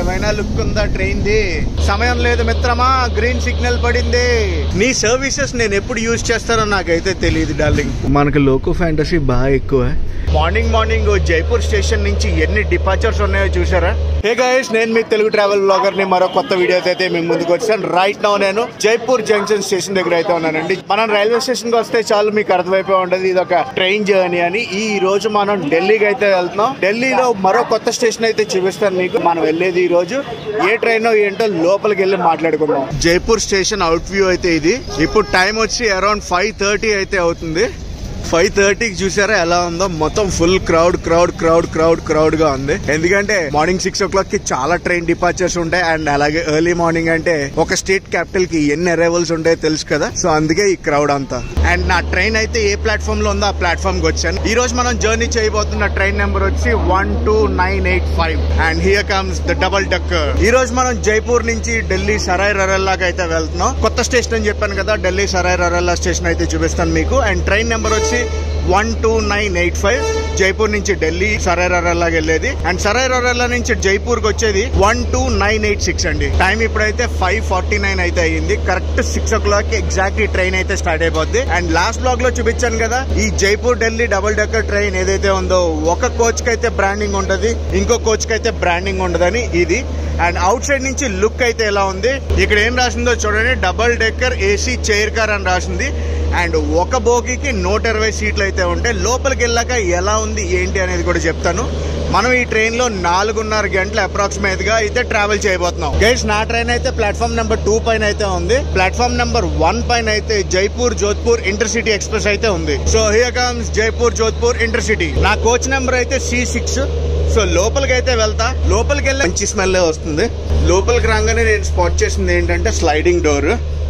ఏమైనా లుక్ ఉందా train the సమయం లేదు మిత్రమా గ్రీన్ సిగ్నల్ పడింది నీ సర్వీసెస్ నేను ఎప్పుడు యూజ్ చేస్తానో నాకైతే తెలియదు డార్లింగ్ మనకు లోకో ఫ్యాంటసీ బాగా ఎక్కువ మార్నింగ్ మార్నింగ్ జైపూర్ స్టేషన్ నుంచి ఎన్ని డిపార్చర్స్ ఉన్నాయో చూసారా హే గైస్ నేను మీ తెలుగు ట్రావెల్ బ్లాగర్ ని మరో కొత్త వీడియోతో అయితే మేము ముందుకు వచ్చాను రైట్ నౌ నేను జైపూర్ జంక్షన్ స్టేషన్ దగ్గర అయితే ఉన్నానండి మనం రైల్వే స్టేషన్ కి వస్తే చాలు మీకు అర్థమైపోయి ఉంటది ఇది ఒక ట్రైన్ జర్నీ అని ఈ రోజు మనం ఢిల్లీకి అయితే వెళ్తున్నాం ఢిల్లీలో మరో కొత్త స్టేషన్ అయితే చూపిస్తాను మీకు మనం వెళ్ళేది ఈ రోజు ఏ ట్రైన్ ఏంటో లోపలికి వెళ్ళి మాట్లాడుకుందాం జైపూర్ స్టేషన్ అవుట్ వ్యూ అయితే ఇది ఇప్పుడు టైం వచ్చి అరౌండ్ ఫైవ్ థర్టీ అయితే అవుతుంది ఫైవ్ థర్టీకి చూసారా ఎలా ఉందో మొత్తం full crowd crowd crowd crowd crowd గా ఉంది ఎందుకంటే మార్నింగ్ సిక్స్ ఓ క్లాక్ కి చాలా ట్రైన్ డిపార్చర్స్ ఉంటాయి అండ్ అలాగే ఎర్లీ మార్నింగ్ అంటే ఒక స్టేట్ క్యాపిటల్ కి ఎన్ని అరైవల్స్ ఉంటాయో తెలుసు కదా సో అందుకే ఈ క్రౌడ్ అంతా అండ్ నా ట్రైన్ అయితే ఏ ప్లాట్ఫామ్ లో ఉందో ఆ ప్లాట్ఫామ్ కి వచ్చాను ఈ రోజు మనం జర్నీ చేయబోతున్న ట్రైన్ నెంబర్ వచ్చి one two nine eight five and here comes the double decker ఈ రోజు మనం జైపూర్ నుంచి ఢిల్లీ సరాయ్ రరెల్లాకి అయితే వెళ్తున్నాం కొత్త స్టేషన్ అని చెప్పాను కదా ఢిల్లీ సరాయ్ రరెల్లా స్టేషన్ అయితే చూపిస్తాను మీకు అండ్ ట్రైన్ నెంబర్ వచ్చి one two nine eight five Jaipur నుంచి ఢిల్లీ సరాయ్ రరెల్లాకి వెళ్ళేది అండ్ సరాయ్ రరెల్లా నుంచి జైపూర్ కి వచ్చేది one two nine eight six అండి టైం ఇప్పుడైతే ఫైవ్ ఫార్టీ నైన్ అయితే అయ్యింది correct six o'clock exact ఈ ట్రైన్ అయితే స్టార్ట్ అయిపోద్ది అండ్ లాస్ట్ బ్లాగ్ లో చూపించాను కదా ఈ Jaipur Delhi double decker train ఏదైతే ఉందో ఒక కోచ్ కి అయితే బ్రాండింగ్ ఉంటది ఇంకో కోచ్ కి అయితే బ్రాండింగ్ ఉండదని ఇది అండ్ అవుట్ సైడ్ నుంచి లుక్ అయితే ఎలా ఉంది ఇక్కడ ఏం రాసిందో చూడండి double decker AC chair car అని రాసింది అండ్ ఒక బోగికి నూట ఇరవై సీట్లు అయితే ఉంటాయి లోపలికి వెళ్ళాక ఎలా ఉంది ఏంటి అనేది కూడా చెప్తాను మనం ఈ ట్రైన్ లో నాలుగున్నర గంటలు అప్రాక్సిమేట్ గా అయితే ట్రావెల్ చేయబోతున్నాం గైస్ నా ట్రైన్ అయితే ప్లాట్ఫామ్ నెంబర్ టూ పైన అయితే ఉంది ప్లాట్ఫామ్ నెంబర్ వన్ పైన అయితే జైపూర్ జోధ్పూర్ ఇంటర్సిటీ ఎక్స్ప్రెస్ అయితే ఉంది so here comes Jaipur Jodhpur intercity నా కోచ్ నెంబర్ అయితే సి సిక్స్ సో లోపలికి అయితే వెళ్తా లోపలికి వెళ్ళి మంచి స్మెల్ వస్తుంది లోపలికి రాగానే నేను స్పాట్ చేసింది ఏంటంటే స్లైడింగ్ డోర్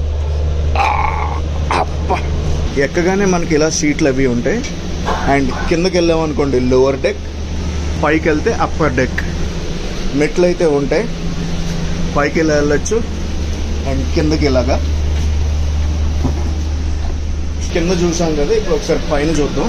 అబ్బా ఎక్కగానే మనకి ఇలా సీట్లు అవి ఉంటాయి అండ్ కిందకి వెళ్ళామనుకోండి లోవర్ డెక్ పైకి వెళ్తే అప్పర్ డెక్ మెట్లు అయితే ఉంటాయి పైకి ఇలా వెళ్ళొచ్చు అండ్ కిందకి ఇలాగా కింద చూసాం కదా ఇప్పుడు ఒకసారి పైన చూద్దాం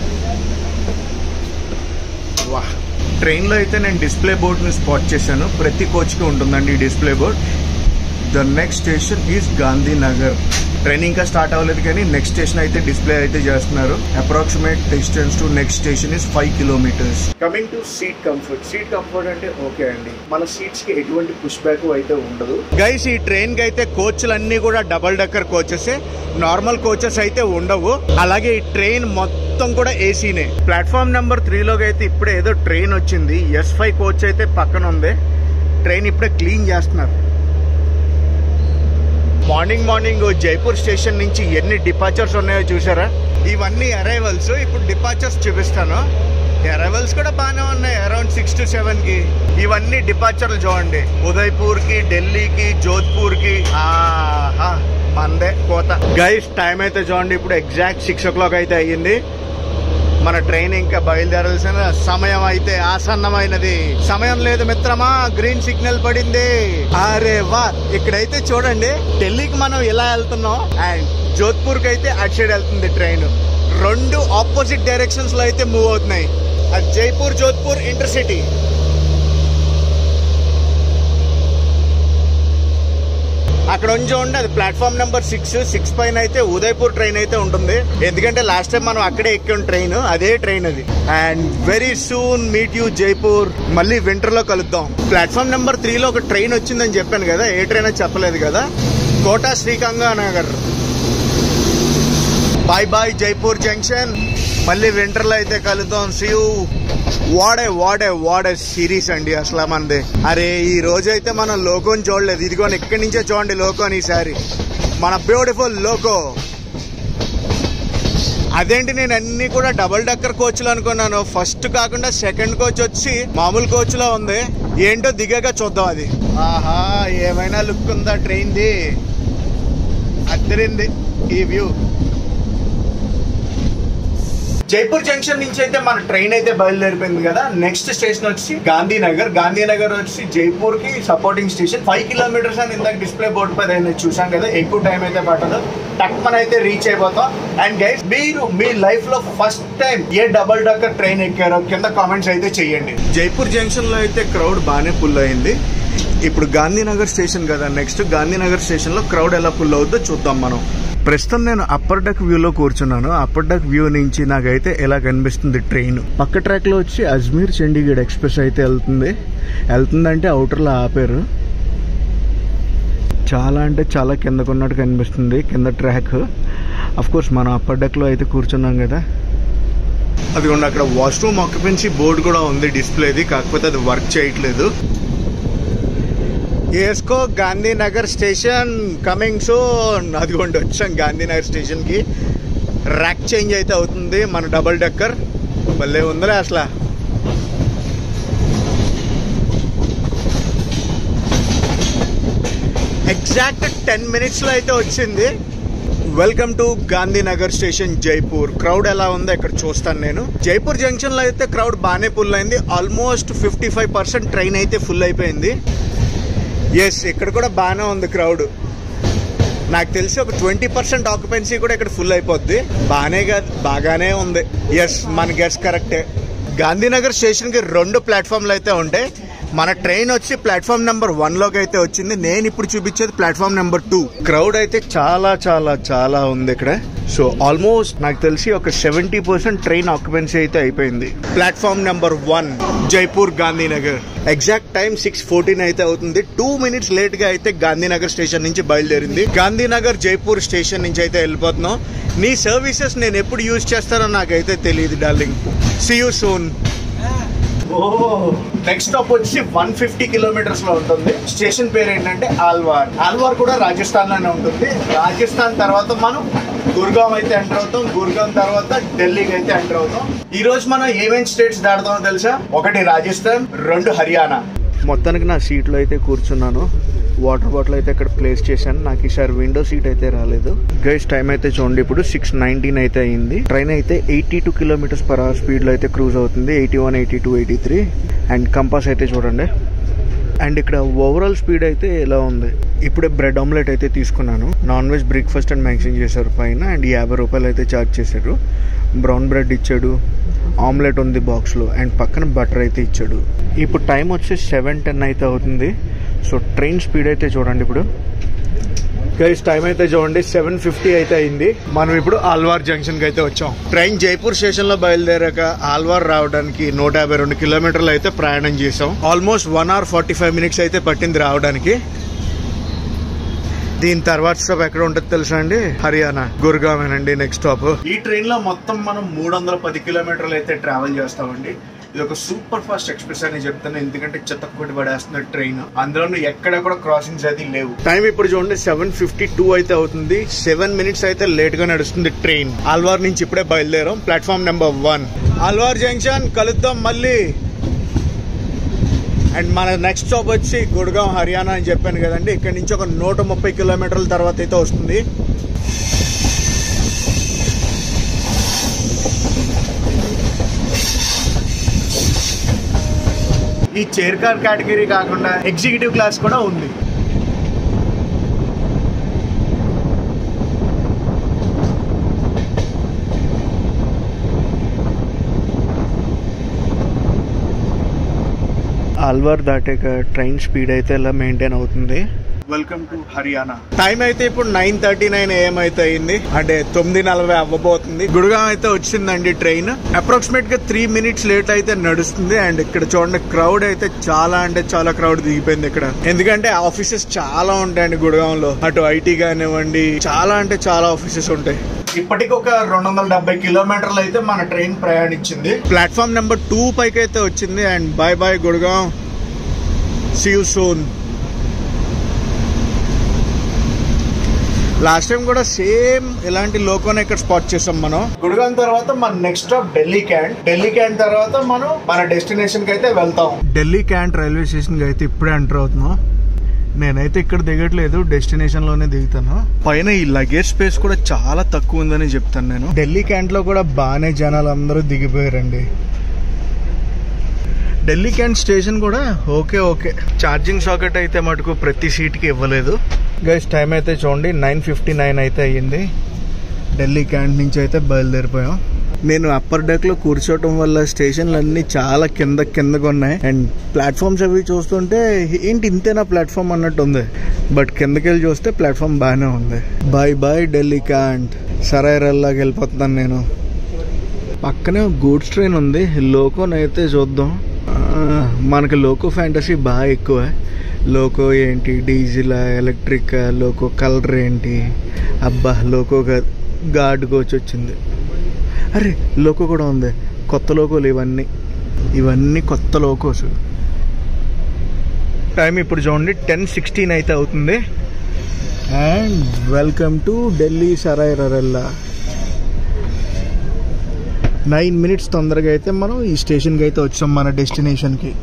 వా ట్రైన్లో అయితే నేను డిస్ప్లే బోర్డ్ని స్పాట్ చేశాను ప్రతి కోచ్కి ఉంటుందండి ఈ display board the next station is Gandhinagar train ఇంకా స్టార్ట్ అవ్వలేదు కానీ నెక్స్ట్ స్టేషన్ అయితే డిస్ప్లే అయితే చేస్తున్నారు approximate distance to next station is five kilometres coming to seat comfort seat comfort అంటే ఓకే అండి మన సీట్స్ కి ఎటువంటి పుష్ బ్యాక్ అయితే ఉండదు గైస్ ఈ ట్రైన్ కి అయితే కోచ్లు అన్ని కూడా double decker coaches normal coaches అయితే ఉండవు అలాగే ఈ ట్రైన్ మొత్తం కూడా ఏసీనే ప్లాట్ఫామ్ నెంబర్ త్రీలోకి అయితే ఇప్పుడే ఏదో ట్రైన్ వచ్చింది ఎస్ ఫైవ్ కోచ్ అయితే పక్కన ఉంది ట్రైన్ ఇప్పుడే క్లీన్ చేస్తున్నారు మార్నింగ్ మార్నింగ్ జైపూర్ స్టేషన్ నుంచి ఎన్ని డిపార్చర్స్ ఉన్నాయో చూసారా ఇవన్నీ అరైవల్స్ ఇప్పుడు డిపార్చర్స్ చూపిస్తాను అరైవల్స్ కూడా బాగానే ఉన్నాయి అరౌండ్ సిక్స్ టు సెవెన్ కి ఇవన్నీ డిపార్చర్లు చూడండి ఉదయ్పూర్ కి ఢిల్లీకి జోధ్పూర్ కి ఆహా మందే కోత గైస్ టైం అయితే చూడండి ఇప్పుడు ఎగ్జాక్ట్ సిక్స్ ఓ క్లాక్ అయితే అయ్యింది మన ట్రైన్ ఇంకా బయలుదేరాల్సిన సమయం అయితే ఆసన్నమైనది సమయం లేదు మిత్రమా గ్రీన్ సిగ్నల్ పడింది అరే వా ఇక్కడైతే చూడండి ఢిల్లీకి మనం ఇలా వెళ్తున్నాం అండ్ జోధ్పూర్ కి అయితే అటు సైడ్ వెళ్తుంది ట్రైన్ రెండు ఆపోజిట్ డైరెక్షన్స్ లో అయితే మూవ్ అవుతున్నాయి అది జైపూర్ జోధ్పూర్ ఇంటర్సిటీ అక్కడ ఉంచి చూడండి అది ప్లాట్ఫామ్ నెంబర్ సిక్స్ సిక్స్ పైన అయితే ఉదయపూర్ ట్రైన్ అయితే ఉంటుంది ఎందుకంటే లాస్ట్ టైం మనం అక్కడే ఎక్కాం ట్రైన్ అదే ట్రైన్ అది and very soon meet you Jaipur మళ్ళీ వింటర్ లో కలుద్దాం ప్లాట్ఫామ్ నెంబర్ త్రీ లో ఒక ట్రైన్ వచ్చిందని చెప్పాను కదా ఏ ట్రైన్ అని చెప్పలేదు కదా Kota Sriganganagar bye bye Jaipur junction మళ్ళీ వింటర్ లో అయితే కలుద్దాం సియూ వాడే వాడే వాడే సిరీస్ అండి అసలు మనది అరే ఈ రోజు అయితే మనం లోకోని చూడలేదు ఇదిగోని ఇక్కడి నుంచే చూడండి లోకోని ఈసారి మన బ్యూటిఫుల్ లోకో అదేంటి నేను అన్ని కూడా డబుల్ డక్కర్ కోచ్లు అనుకున్నాను ఫస్ట్ కాకుండా సెకండ్ కోచ్ వచ్చి మామూలు కోచ్ లో ఉంది ఏంటో దిగాక చూద్దాం అది ఆహా ఏమైనా లుక్ ఉందా ట్రైన్ ది అద్దరింది ఈ వ్యూ జైపూర్ జంక్షన్ నుంచి అయితే మన ట్రైన్ అయితే బయలుదేరిపోయింది కదా నెక్స్ట్ స్టేషన్ వచ్చి గాంధీనగర్ గాంధీనగర్ వచ్చి జైపూర్ కి సపోర్టింగ్ స్టేషన్ ఫైవ్ కిలోమీటర్స్ అని ఇందాక డిస్ప్లే బోర్డు పైన అయినా చూసాం కదా ఎక్కువ టైం అయితే పట్టదు టక్ మన అయితే రీచ్ అయిపోతాం అండ్ గైస్ మీరు మీ లైఫ్ లో first time a double decker train ఎక్కారో కింద కామెంట్స్ అయితే చెయ్యండి జైపూర్ జంక్షన్ లో అయితే క్రౌడ్ బాగానే ఫుల్ అయింది ఇప్పుడు గాంధీనగర్ స్టేషన్ కదా నెక్స్ట్ గాంధీనగర్ స్టేషన్ లో క్రౌడ్ ఎలా ఫుల్ అవుద్దో చూద్దాం మనం ప్రస్తుతం నేను అప్పర్ డక్ వ్యూ లో కూర్చున్నాను అప్పర్ డక్ వ్యూ నుంచి నాకైతే ఎలా కనిపిస్తుంది ట్రైన్ పక్క ట్రాక్ లో వచ్చి అజ్మీర్ చండీగఢ్ ఎక్స్ప్రెస్ అయితే వెళ్తుంది వెళ్తుందంటే అవుటర్ లో ఆపారు చాలా అంటే చాలా కిందకున్నట్టు కనిపిస్తుంది కింద ట్రాక్ అఫ్ కోర్స్ మనం అప్పర్ డక్ లో అయితే కూర్చున్నాం కదా అదిగోండి అక్కడ వాష్రూమ్ ఆక్యుపెన్సీ బోర్డు కూడా ఉంది డిస్ప్లేది కాకపోతే అది వర్క్ చేయట్లేదు ఏస్కో గాంధీనగర్ స్టేషన్ కమింగ్ సూన్ అదిగోండి వచ్చాం గాంధీనగర్ స్టేషన్కి ర్యాక్ చేంజ్ అయితే అవుతుంది మన డబల్ డెక్కర్ భలే ఉందిలే అసలు ఎగ్జాక్ట్ టెన్ మినిట్స్లో అయితే వచ్చింది welcome to Gandhinagar station Jaipur crowd ఎలా ఉందో ఇక్కడ చూస్తాను నేను జైపూర్ జంక్షన్ లో అయితే క్రౌడ్ బాగానే ఫుల్ అయింది almost fifty five percent train అయితే ఫుల్ అయిపోయింది ఎస్ ఇక్కడ కూడా బాగానే ఉంది క్రౌడ్ నాకు తెలిసి ఒక ట్వంటీ పర్సెంట్ ఆక్యుపెన్సీ కూడా ఇక్కడ ఫుల్ అయిపోద్ది బాగానే కాదు బాగానే ఉంది ఎస్ మన గెస్ కరెక్టే గాంధీనగర్ స్టేషన్కి రెండు ప్లాట్ఫామ్లు అయితే ఉంటాయి మన ట్రైన్ వచ్చి ప్లాట్ఫామ్ నెంబర్ వన్ లోకి అయితే వచ్చింది నేను ఇప్పుడు చూపించేది ప్లాట్ఫామ్ నెంబర్ టూ క్రౌడ్ అయితే చాలా చాలా చాలా ఉంది ఇక్కడ సో ఆల్మోస్ట్ నాకు తెలిసి ఒక సెవెంటీ పర్సెంట్ ట్రైన్ ఆక్యుపెన్సీ అయితే అయిపోయింది platform number one Jaipur Gandhinagar exact time six fourteen అయితే అవుతుంది టూ మినిట్స్ లేట్ గా అయితే గాంధీనగర్ స్టేషన్ నుంచి బయలుదేరింది గాంధీనగర్ జైపూర్ స్టేషన్ నుంచి అయితే వెళ్ళిపోతున్నాం నీ సర్వీసెస్ నేను ఎప్పుడు యూజ్ చేస్తానో నాకైతే తెలియదు darling see you soon next stop వచ్చి వన్ ఫిఫ్టీ కిలోమీటర్స్ లో ఉంటుంది స్టేషన్ పేరు ఏంటంటే ఆల్వార్ ఆల్వార్ కూడా రాజస్థాన్ లోనే ఉంటుంది రాజస్థాన్ తర్వాత మనం గుర్గాం అయితే ఎంటర్ అవుతాం గుర్గాం తర్వాత ఢిల్లీకి అయితే ఎంటర్ అవుతాం ఈ రోజు మనం ఏమేమి స్టేట్స్ దాడతామో తెలుసా ఒకటి రాజస్థాన్ రెండు హర్యానా మొత్తానికి నా సీట్లో అయితే కూర్చున్నాను వాటర్ బాటిల్ అయితే ఇక్కడ ప్లేస్ చేశాను నాకు ఈసారి విండో సీట్ అయితే రాలేదు గైస్ టైం అయితే చూడండి ఇప్పుడు సిక్స్ నైన్టీన్ అయితే అయింది ట్రైన్ అయితే eighty two kilometres per hour speed లో అయితే క్రూజ్ అవుతుంది eighty one eighty two eighty three and compass అయితే చూడండి అండ్ ఇక్కడ ఓవరాల్ స్పీడ్ అయితే ఎలా ఉంది ఇప్పుడే బ్రెడ్ ఆమ్లెట్ అయితే తీసుకున్నాను నాన్ వెజ్ బ్రేక్ఫాస్ట్ అండ్ మ్యాక్సింగ్ చేశారు పైన అండ్ యాభై రూపాయలు అయితే ఛార్జ్ చేశారు బ్రౌన్ బ్రెడ్ ఇచ్చాడు ఆమ్లెట్ ఉంది బాక్స్లో అండ్ పక్కన బటర్ అయితే ఇచ్చాడు ఇప్పుడు టైం వచ్చి సెవెన్ టెన్ అయితే అవుతుంది సో ట్రైన్ స్పీడ్ అయితే చూడండి ఇప్పుడు గైస్ టైం అయితే చూడండి సెవెన్ ఫిఫ్టీ అయితే అయింది మనం ఇప్పుడు ఆల్వార్ జంక్షన్ కి అయితే వచ్చాం ట్రైన్ జైపూర్ స్టేషన్ లో బయలుదేరాక ఆల్వార్ రావడానికి నూట యాభై రెండు కిలోమీటర్లు అయితే ప్రయాణం చేసాం almost one hour forty five minutes అయితే పట్టింది రావడానికి దీని తర్వాత స్టాప్ ఎక్కడ ఉంటుంది తెలుసా అండి హర్యానా గుర్గామేనండి నెక్స్ట్ స్టాప్ ఈ ట్రైన్ లో మొత్తం మనం మూడు వందల పది కిలోమీటర్లు అయితే ట్రావెల్ చేస్తామండి ఇది ఒక సూపర్ ఫాస్ట్ ఎక్స్ప్రెస్ అని చెప్తాను ఎందుకంటే చెత్త కొట్టి పడేస్తున్న ట్రైన్ అందులో ఎక్కడ కూడా క్రాసింగ్స్ అయితే లేవు టైం ఇప్పుడు చూడండి సెవెన్ ఫిఫ్టీ టూ అయితే అవుతుంది సెవెన్ మినిట్స్ అయితే లేట్ గా నడుస్తుంది ట్రైన్ ఆల్వార్ నుంచి ఇప్పుడే బయలుదేరాం platform number one Alwar junction కలుద్దాం మళ్ళీ అండ్ మన నెక్స్ట్ స్టాప్ వచ్చి గుడ్గాం హర్యానా అని చెప్పాను కదండి ఇక్కడ నుంచి ఒక నూట ముప్పై కిలోమీటర్ల తర్వాత అయితే వస్తుంది ఈ చైర్ కార్ కేటగిరీ కాకుండా ఎగ్జిక్యూటివ్ క్లాస్ కూడా ఉంది ఆల్వార్ దాటాక ట్రైన్ స్పీడ్ అయితే ఇలా మెయింటైన్ అవుతుంది వెల్కమ్ టు హర్యానా టైం అయితే ఇప్పుడు నైన్ థర్టీ నైన్ ఏఎం అయితే అయింది అంటే తొమ్మిది నలభై అవ్వబోతుంది గుడిగాం అయితే వచ్చిందండి ట్రైన్ అప్రాక్సిమేట్ గా త్రీ మినిట్స్ లేట్ అయితే నడుస్తుంది అండ్ ఇక్కడ చూడండి క్రౌడ్ అయితే చాలా అంటే చాలా క్రౌడ్ దిగిపోయింది ఇక్కడ ఎందుకంటే ఆఫీసెస్ చాలా ఉంటాయండి గుడిగాంలో అటు ఐటీ కానివ్వండి చాలా అంటే చాలా ఆఫీసెస్ ఉంటాయి ఇప్పటికి ఒక రెండు వందల డెబ్బై కిలోమీటర్లు అయితే మన ట్రైన్ ప్రయాణించింది ప్లాట్ఫామ్ నెంబర్ టూ పైకి అయితే వచ్చింది and bye bye Gurgaon see you soon last time కూడా సేమ్ ఇలాంటి లోకోనే ఇక్కడ స్పాట్ చేసాం మనం గుడిగాం తర్వాత మన నెక్స్ట్ స్టాప్ ఢిల్లీ క్యాంట్ ఢిల్లీ క్యాంట్ తర్వాత మనం మన డెస్టినేషన్ కి అయితే వెళ్తాం ఢిల్లీ క్యాంట్ రైల్వే స్టేషన్ కి అయితే ఇప్పుడే ఎంటర్ అవుతున్నాం నేనైతే ఇక్కడ దిగట్లేదు డెస్టినేషన్ లోనే దిగుతాను పైన ఈ లగేజ్ స్పేస్ కూడా చాలా తక్కువ ఉందని చెప్తాను నేను ఢిల్లీ క్యాంట్ లో కూడా బాగానే జనాలు అందరూ దిగిపోయారండి ఢిల్లీ క్యాంట్ స్టేషన్ కూడా ఓకే ఓకే ఛార్జింగ్ సాకెట్ అయితే మటుకు ప్రతి సీట్కి ఇవ్వలేదు గైస్ టైం అయితే చూడండి నైన్ ఫిఫ్టీ నైన్ అయితే అయ్యింది ఢిల్లీ క్యాంట్ నుంచి అయితే బయలుదేరిపోయాం నేను అప్పర్ డెక్ లో కూర్చోవటం వల్ల స్టేషన్లు అన్ని చాలా కింద కిందగా ఉన్నాయి అండ్ ప్లాట్ఫామ్స్ అవి చూస్తుంటే ఏంటి ఇంతేనా ప్లాట్ఫామ్ అన్నట్టు ఉంది బట్ కిందకి వెళ్ళి చూస్తే ప్లాట్ఫామ్ బాగానే ఉంది బాయ్ బాయ్ ఢిల్లీ క్యాంట్ సరైరల్లాకి వెళ్ళిపోతున్నాను నేను పక్కనే గూడ్స్ ట్రైన్ ఉంది లోకోని అయితే చూద్దాం ఆ, మనకి లోకో ఫ్యాంటసీ బాగా ఎక్కువ లోకో ఏంటి డీజిల్ ఎలక్ట్రిక్ లోకో కలర్ ఏంటి అబ్బా లోకో గార్డ్ కోచ్ వచ్చింది అరే లోకో కూడా ఉంది కొత్త లోకోలు ఇవన్నీ ఇవన్నీ కొత్త లోకోస్ టైం ఇప్పుడు చూడండి టెన్ సిక్స్టీన్ అయితే అవుతుంది and welcome to Delhi Sarai Rohilla nine minutes తొందరగా అయితే మనం ఈ స్టేషన్కి అయితే వచ్చాం మన డెస్టినేషన్కి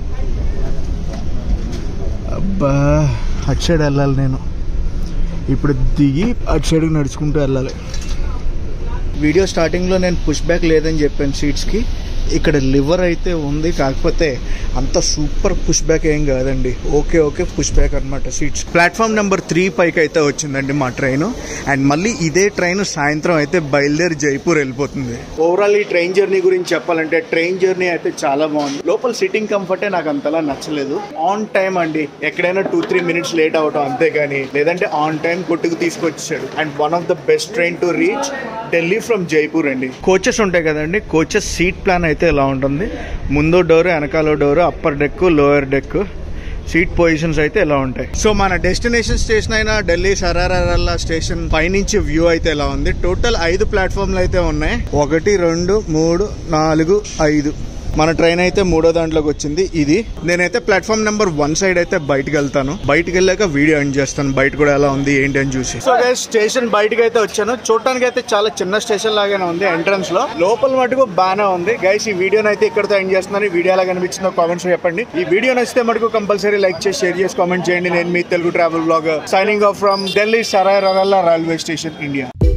అబ్బా అటు సైడ్ వెళ్ళాలి నేను ఇప్పుడు దిగి అటు సైడ్కి నడుచుకుంటూ వెళ్ళాలి వీడియో స్టార్టింగ్లో నేను పుష్ బ్యాక్ లేదని చెప్పాను సీట్స్కి ఇక్కడ లివర్ అయితే ఉంది కాకపోతే అంత సూపర్ పుష్ బ్యాక్ ఏం కాదండి ఓకే ఓకే పుష్ బ్యాక్ అనమాట సీట్స్ ప్లాట్ఫామ్ నెంబర్ త్రీ పైకి అయితే వచ్చిందండి మా ట్రైన్ అండ్ మళ్ళీ ఇదే ట్రైన్ సాయంత్రం అయితే బయలుదేరి జైపూర్ వెళ్ళిపోతుంది ఓవరాల్ ఈ ట్రైన్ జర్నీ గురించి చెప్పాలంటే ట్రైన్ జర్నీ అయితే చాలా బాగుంది లోపల సిట్టింగ్ కంఫర్టే నాకు అంతలా నచ్చలేదు ఆన్ టైం అండి ఎక్కడైనా టూ త్రీ మినిట్స్ లేట్ అవటం అంతేగాని లేదంటే ఆన్ టైం కొట్టుకు తీసుకొచ్చాడు and one of the best train to reach Delhi from Jaipur అండి కోచెస్ ఉంటాయి కదండి కోచెస్ సీట్ ప్లాన్ అయితే ఇలా ఉంటుంది ముందు డోర్ వెనకాల door upper deck lower deck seat positions అయితే ఇలా ఉంటాయి సో మన డెస్టినేషన్ స్టేషన్ అయిన ఢిల్లీ సరారల్లా స్టేషన్ పైనుంచి వ్యూ అయితే ఇలా ఉంది టోటల్ ఐదు ప్లాట్ఫామ్లు అయితే ఉన్నాయి ఒకటి రెండు మూడు నాలుగు ఐదు మన ట్రైన్ అయితే మూడో దాంట్లోకి వచ్చింది ఇది నేనైతే ప్లాట్ఫామ్ నెంబర్ వన్ సైడ్ అయితే బయటకు వెళ్తాను బయటకు వెళ్ళాక వీడియో ఎండ్ చేస్తాను బయట కూడా ఎలా ఉంది ఏంటి అని చూసి సో గైస్ స్టేషన్ బయటకు అయితే వచ్చాను చూడటానికి అయితే చాలా చిన్న స్టేషన్ లాగానే ఉంది ఎంట్రన్స్ లో లోపల మటుకు బాగానే ఉంది గైస్ ఈ వీడియోని అయితే ఇక్కడతో ఎండ్ చేస్తున్నాను ఈ వీడియో ఎలా కనిపించిందో కామెంట్స్ చెప్పండి ఈ వీడియో నచ్చితే మటుకు కంపల్సరీ లైక్ చేసి షేర్ చేసి కామెంట్ చేయండి నేను మీ Telugu travel blog signing off from Delhi Sarai Rohilla railway station India